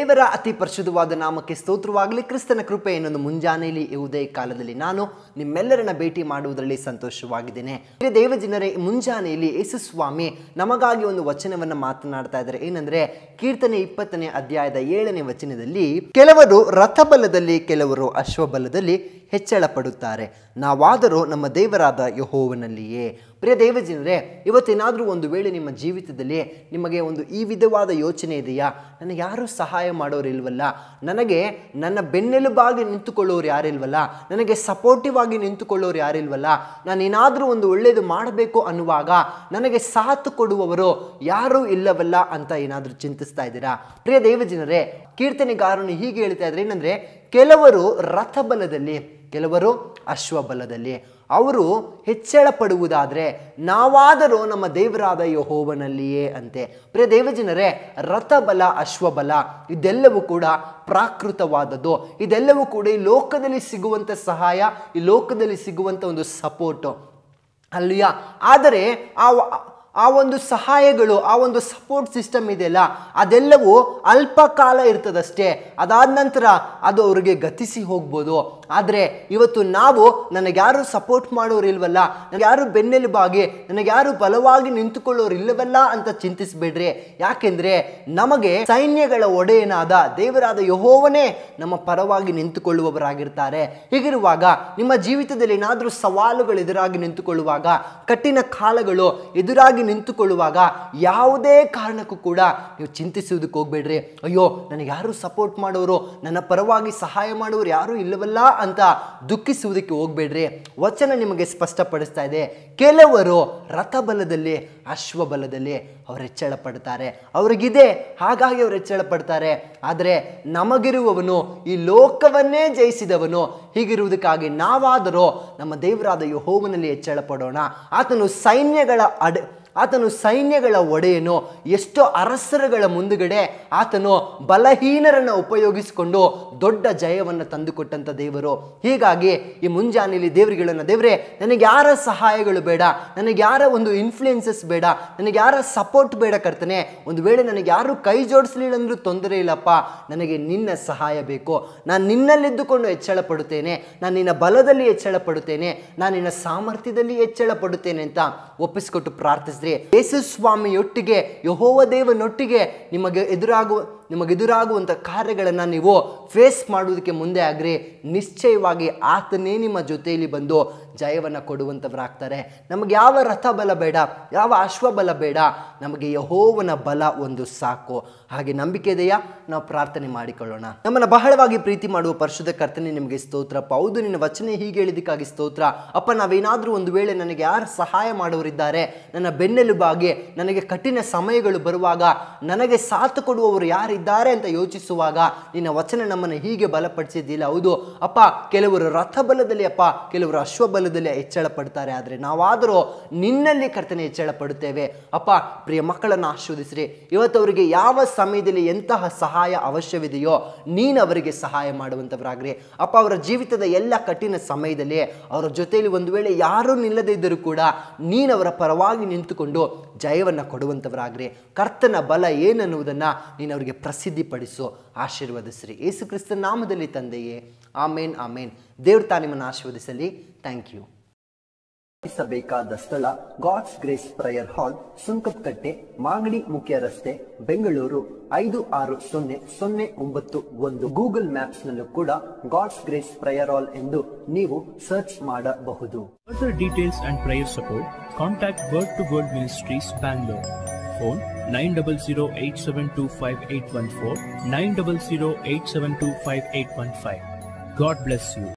ದೇವರ ಅತಿ ಪರಿಶುದ್ಧವಾದ ನಾಮಕ್ಕೆ ಸ್ತೋತ್ರವಾಗಲಿ ಕ್ರಿಸ್ತನ ಕೃಪೆ ಇನ್ನೊಂದು ಮುಂಜಾನೆಯಲ್ಲಿ ಯಾವುದೇ ಕಾಲದಲ್ಲಿ ನಾನು ನಿಮ್ಮೆಲ್ಲರನ್ನ ಭೇಟಿ ಮಾಡುವುದರಲ್ಲಿ ಸಂತೋಷವಾಗಿದ್ದೇನೆ ಪ್ರಿಯ ದೇವಜನರೇ ಈ ಮುಂಜಾನೆಯಲ್ಲಿ ಯೇಸು ಸ್ವಾಮಿ ನಮಗಾಗಿ ಒಂದು ವಚನವನ್ನು ಮಾತನಾಡ್ತಾ ಇದ್ದಾರೆ ಏನಂದ್ರೆ ಕೀರ್ತನೆ ಇಪ್ಪತ್ತನೇ ಅಧ್ಯಾಯದ ಏಳನೇ ವಚನದಲ್ಲಿ ಕೆಲವರು ರಥಬಲದಲ್ಲಿ ಕೆಲವರು ಅಶ್ವಬಲದಲ್ಲಿ ಹೆಚ್ಚಳ ಪಡುತ್ತಾರೆ ನಾವಾದರೂ ನಮ್ಮ ದೇವರಾದ ಯಹೋವನಲ್ಲಿಯೇ ಪ್ರಿಯ ದೇವಜನರೇ ಇವತ್ತೇನಾದರೂ ಒಂದು ವೇಳೆ ನಿಮ್ಮ ಜೀವಿತದಲ್ಲಿ ನಿಮಗೆ ಒಂದು ಈ ವಿಧವಾದ ಯೋಚನೆ ಇದೆಯಾ ನನಗೆ ಯಾರೂ ಸಹಾಯ ಮಾಡೋರಿಲ್ವಲ್ಲ ನನಗೆ ನನ್ನ ಬೆನ್ನೆಲುಬಾಗಿ ನಿಂತುಕೊಳ್ಳೋರು ಯಾರಿಲ್ವಲ್ಲ ನನಗೆ ಸಪೋರ್ಟಿವ್ ಆಗಿ ನಿಂತುಕೊಳ್ಳೋರು ಯಾರಿಲ್ವಲ್ಲ ನಾನು ಏನಾದರೂ ಒಂದು ಒಳ್ಳೆಯದು ಮಾಡಬೇಕು ಅನ್ನುವಾಗ ನನಗೆ ಸಾಥ್ ಕೊಡುವವರು ಯಾರೂ ಇಲ್ಲವಲ್ಲ ಅಂತ ಏನಾದರೂ ಚಿಂತಿಸ್ತಾ ಇದ್ದೀರಾ ಪ್ರಿಯ ದೇವಜನರೇ ಕೀರ್ತನೆಗಾರನು ಹೀಗೆ ಹೇಳ್ತಾ ಇದ್ರೆ ಏನಂದ್ರೆ ಕೆಲವರು ರಥಬಲದಲ್ಲಿ ಕೆಲವರು ಅಶ್ವಬಲದಲ್ಲಿ ಅವರು ಹೆಚ್ಚಳ ಪಡುವುದಾದರೆ ನಾವಾದರೂ ನಮ್ಮ ದೇವರಾದ ಯಹೋವನಲ್ಲಿಯೇ ಅಂತೆ ಪ್ರಿಯ ದೇವಜನರೇ ರಥಬಲ ಅಶ್ವಬಲ ಇದೆಲ್ಲವೂ ಕೂಡ ಪ್ರಾಕೃತವಾದದ್ದು ಇದೆಲ್ಲವೂ ಕೂಡ ಈ ಲೋಕದಲ್ಲಿ ಸಿಗುವಂಥ ಸಹಾಯ ಈ ಲೋಕದಲ್ಲಿ ಸಿಗುವಂಥ ಒಂದು ಸಪೋರ್ಟು ಅಲ್ಲಿಯ ಆದರೆ ಆ ಆ ಒಂದು ಸಹಾಯಗಳು ಆ ಒಂದು ಸಪೋರ್ಟ್ ಸಿಸ್ಟಮ್ ಇದೆಯಲ್ಲ ಅದೆಲ್ಲವೂ ಅಲ್ಪ ಕಾಲ ಇರ್ತದಷ್ಟೇ ಅದಾದ ನಂತರ ಅದು ಅವರಿಗೆ ಗತಿಸಿ ಹೋಗ್ಬೋದು ಆದರೆ ಇವತ್ತು ನಾವು ನನಗೆ ಯಾರು ಸಪೋರ್ಟ್ ಮಾಡೋರು ಇಲ್ವಲ್ಲ ನನಗೆ ಯಾರು ಬೆನ್ನೆಲುಬಾಗಿ ನನಗೆ ಯಾರು ಬಲವಾಗಿ ನಿಂತುಕೊಳ್ಳೋರು ಇಲ್ಲವಲ್ಲ ಅಂತ ಚಿಂತಿಸಬೇಡ್ರಿ ಯಾಕೆಂದ್ರೆ ನಮಗೆ ಸೈನ್ಯಗಳ ಒಡೆಯನಾದ ದೇವರಾದ ಯಹೋವನೇ ನಮ್ಮ ಪರವಾಗಿ ನಿಂತುಕೊಳ್ಳುವವರಾಗಿರ್ತಾರೆ ಹೀಗಿರುವಾಗ ನಿಮ್ಮ ಜೀವಿತದಲ್ಲಿ ಏನಾದರೂ ಸವಾಲುಗಳು ಎದುರಾಗಿ ನಿಂತುಕೊಳ್ಳುವಾಗ ಕಠಿಣ ಕಾಲಗಳು ಎದುರಾಗಿ ನಿಂತುಕೊಳ್ಳುವಾಗ ಯಾವುದೇ ಕಾರಣಕ್ಕೂ ಕೂಡ ನೀವು ಚಿಂತಿಸುವುದಕ್ಕೆ ಹೋಗ್ಬೇಡ್ರಿ ಅಯ್ಯೋ ನನಗೆ ಯಾರು ಸಪೋರ್ಟ್ ಮಾಡೋರು ನನ್ನ ಪರವಾಗಿ ಸಹಾಯ ಮಾಡೋರು ಯಾರೂ ಇಲ್ಲವಲ್ಲ ಅಂತ ದುಃಖಿಸುವುದಕ್ಕೆ ಹೋಗ್ಬೇಡ್ರಿ ವಚನ ನಿಮಗೆ ಸ್ಪಷ್ಟಪಡಿಸ್ತಾ ಇದೆ ಕೆಲವರು ರಥಬಲದಲ್ಲಿ ಅಶ್ವಬಲದಲ್ಲಿ ಅವರು ಹೆಚ್ಚಳ ಪಡ್ತಾರೆ ಅವ್ರಿಗಿದೆ ಹಾಗಾಗಿ ಅವರು ಹೆಚ್ಚಳ ಪಡ್ತಾರೆ ಆದರೆ ನಮಗಿರುವವನು ಈ ಲೋಕವನ್ನೇ ಜಯಿಸಿದವನು ಹೀಗಿರುವುದಕ್ಕಾಗಿ ನಾವಾದರೂ ನಮ್ಮ ದೇವರಾದ ಯಹೋವನಲ್ಲಿ ಹೆಚ್ಚಳ ಪಡೋಣ ಆತನು ಸೈನ್ಯಗಳ ಅಡೆ ಆತನು ಸೈನ್ಯಗಳ ಒಡೆಯನು ಎಷ್ಟೋ ಅರಸರುಗಳ ಮುಂದುಗಡೆ ಆತನು ಬಲಹೀನರನ್ನು ಉಪಯೋಗಿಸಿಕೊಂಡು ದೊಡ್ಡ ಜಯವನ್ನು ತಂದುಕೊಟ್ಟಂಥ ದೇವರು ಹೀಗಾಗಿ ಈ ಮುಂಜಾನೆಯಲ್ಲಿ ದೇವರುಗಳನ್ನ ದೇವರೇ ನನಗೆ ಯಾರ ಸಹಾಯಗಳು ಬೇಡ ನನಗೆ ಯಾರ ಒಂದು ಇನ್ಫ್ಲುಯೆನ್ಸಸ್ ಬೇಡ ನನಗೆ ಯಾರ ಸಪೋರ್ಟ್ ಬೇಡ ಕರ್ತನೆ ಒಂದು ವೇಳೆ ನನಗೆ ಯಾರು ಕೈ ಜೋಡಿಸ್ಲಿಲ್ಲ ಅಂದ್ರೂ ತೊಂದರೆ ಇಲ್ಲಪ್ಪ ನನಗೆ ನಿನ್ನ ಸಹಾಯ ಬೇಕು ನಾನು ನಿನ್ನಲ್ಲಿದ್ದುಕೊಂಡು ಹೆಚ್ಚಳ ಪಡುತ್ತೇನೆ ನಾನು ನಿನ್ನ ಬಲದಲ್ಲಿ ಹೆಚ್ಚಳ ಪಡುತ್ತೇನೆ ನಾನು ನಿನ್ನ ಸಾಮರ್ಥ್ಯದಲ್ಲಿ ಹೆಚ್ಚಳ ಪಡುತ್ತೇನೆ ಅಂತ ಒಪ್ಪಿಸಿಕೊಟ್ಟು ಪ್ರಾರ್ಥಿಸಿದ್ರೆ ಯೇಸು ಸ್ವಾಮಿಯೊಟ್ಟಿಗೆ ಯಹೋವ ದೇವನೊಟ್ಟಿಗೆ ನಿಮಗೆ ಎದುರಾಗುವ ನಿಮಗೆದುರಾಗುವಂಥ ಕಾರ್ಯಗಳನ್ನು ನೀವು ಫೇಸ್ ಮಾಡುವುದಕ್ಕೆ ಮುಂದೆ ಆಗ್ರಿ ನಿಶ್ಚಯವಾಗಿ ಆತನೇ ನಿಮ್ಮ ಜೊತೆಯಲ್ಲಿ ಬಂದು ಜಯವನ್ನು ಕೊಡುವಂಥವರಾಗ್ತಾರೆ ನಮಗೆ ಯಾವ ರಥ ಬಲ ಬೇಡ ಯಾವ ಅಶ್ವಬಲ ಬೇಡ ನಮಗೆ ಯಹೋವನ ಬಲ ಒಂದು ಸಾಕು ಹಾಗೆ ನಂಬಿಕೆ ಇದೆಯಾ ನಾವು ಪ್ರಾರ್ಥನೆ ಮಾಡಿಕೊಳ್ಳೋಣ ನಮ್ಮನ್ನು ಬಹಳವಾಗಿ ಪ್ರೀತಿ ಮಾಡುವ ಪರಿಶುದ್ಧ ಕರ್ತನೆ ನಿಮಗೆ ಸ್ತೋತ್ರಪ್ಪ ಹೌದು ನಿನ್ನ ವಚನೆ ಹೀಗೆ ಹೇಳಿದಕ್ಕಾಗಿ ಸ್ತೋತ್ರ ಅಪ್ಪ ನಾವೇನಾದರೂ ಒಂದು ವೇಳೆ ನನಗೆ ಯಾರು ಸಹಾಯ ಮಾಡೋರಿದ್ದಾರೆ ನನ್ನ ಬೆನ್ನೆಲುಬಾಗಿ ನನಗೆ ಕಠಿಣ ಸಮಯಗಳು ಬರುವಾಗ ನನಗೆ ಸಾಥ್ ಕೊಡುವವರು ಯಾರಿದ್ದಾರೆ ಅಂತ ಯೋಚಿಸುವಾಗ ನಿನ್ನ ವಚನ ನಮ್ಮನ್ನು ಹೀಗೆ ಬಲಪಡಿಸಿದ್ದಿಲ್ಲ ಹೌದು ಅಪ್ಪ ಕೆಲವರು ರಥಬಲದಲ್ಲಿ ಅಪ್ಪ ಕೆಲವರು ಅಶ್ವಬಲದಲ್ಲಿ ಹೆಚ್ಚಳ ಪಡ್ತಾರೆ ಆದರೆ ನಾವಾದರೂ ನಿನ್ನಲ್ಲಿ ಕರ್ತನೆ ಹೆಚ್ಚಳ ಪಡುತ್ತೇವೆ ಅಪ್ಪ ಪ್ರಿಯ ಮಕ್ಕಳನ್ನು ಆಶೀರ್ವದಿಸ್ರಿ ಇವತ್ತು ಅವರಿಗೆ ಯಾವ ಸಮಯದಲ್ಲಿ ಎಂತಹ ಸಹಾಯ ಅವಶ್ಯವಿದೆಯೋ ನೀನು ಅವರಿಗೆ ಸಹಾಯ ಮಾಡುವಂಥವರಾಗ್ರಿ ಅಪ್ಪ ಅವರ ಜೀವಿತದ ಎಲ್ಲ ಕಠಿಣ ಸಮಯದಲ್ಲಿ ಅವರ ಜೊತೆಯಲ್ಲಿ ಒಂದು ವೇಳೆ ಯಾರೂ ನಿಲ್ಲದೇ ಇದ್ದರೂ ಕೂಡ ನೀನು ಅವರ ಪರವಾಗಿ ನಿಂತುಕೊಂಡು ಜಯವನ್ನು ಕೊಡುವಂಥವರಾಗ್ರಿ ಕರ್ತನ ಬಲ ಏನನ್ನುವುದನ್ನು ನೀನು ಅವರಿಗೆ ಪ್ರಸಿದ್ಧಿಪಡಿಸು ಆಶೀರ್ವದಿಸ್ರಿ ಯೇಸು ಕ್ರಿಸ್ತನ ನಾಮದಲ್ಲಿ ತಂದೆಯೇ ಆಮೇನ್ ಆಮೇನ್ ದೇವ್ರ ತಾ ನಿಮ್ಮನ್ನು ಆಶೀರ್ವದಿಸಲಿ ಥ್ಯಾಂಕ್ ಯು ಬೇಕಾದ ಸ್ಥಳ God's grace prayer hall Sunkadakatte Magadi ಮುಖ್ಯ ರಸ್ತೆ ಬೆಂಗಳೂರು ಐದು ಆರು ಸೊನ್ನೆ ಸೊನ್ನೆ ಒಂಬತ್ತು ಒಂದು ಗೂಗಲ್ ಮ್ಯಾಪ್ಸ್ ನಲ್ಲೂ ಕೂಡ ಗಾಡ್ಸ್ ಗ್ರೇಸ್ ಪ್ರಯರ್ ಹಾಲ್ ಎಂದು ನೀವು ಸರ್ಚ್ ಮಾಡಬಹುದು Further details and prayer support, contact Word to Word Ministries, Bangalore. Phone 900-872-5814, 900-872-5815. God bless you.